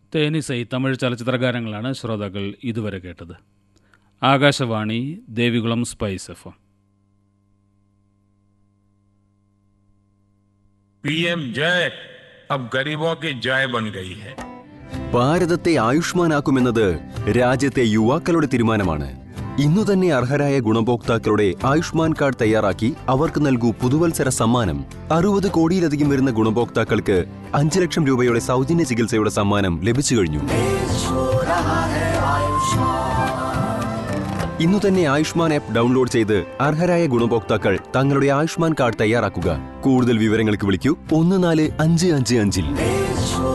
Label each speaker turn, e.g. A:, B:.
A: തേനിസൈ തമിഴ് ചലച്ചിത്ര ഗാനങ്ങളാണ് ശ്രോതാക്കൾ ഇതുവരെ കേട്ടത് Akashvani Devikulam spice F
B: PM जय अब गरीबों की जय बन गई है
C: ഭാരതത്തെ ആയുഷ്മാനാക്കുമെന്നത് രാജ്യത്തെ യുവാക്കളുടെ തീരുമാനമാണ് ഇന്നു തന്നെ അർഹരായ ഗുണഭോക്താക്കളുടെ ആയുഷ്മാൻ കാർഡ് തയ്യാറാക്കി അവർക്ക് നൽകൂ പുതുവത്സര സമ്മാനം അറുപത് കോടിയിലധികം വരുന്ന ഗുണഭോക്താക്കൾക്ക് അഞ്ച് ലക്ഷം രൂപയുടെ സൗജന്യ ചികിത്സയുടെ സമ്മാനം ലഭിച്ചു കഴിഞ്ഞു ഇന്നു തന്നെ ആയുഷ്മാൻ ആപ്പ് ഡൗൺലോഡ് ചെയ്ത് അർഹരായ ഗുണഭോക്താക്കൾ തങ്ങളുടെ ആയുഷ്മാൻ കാർഡ് തയ്യാറാക്കുക കൂടുതൽ വിവരങ്ങൾക്ക് വിളിക്കൂ ഒന്ന് നാല് അഞ്ച് അഞ്ച് അഞ്ചിൽ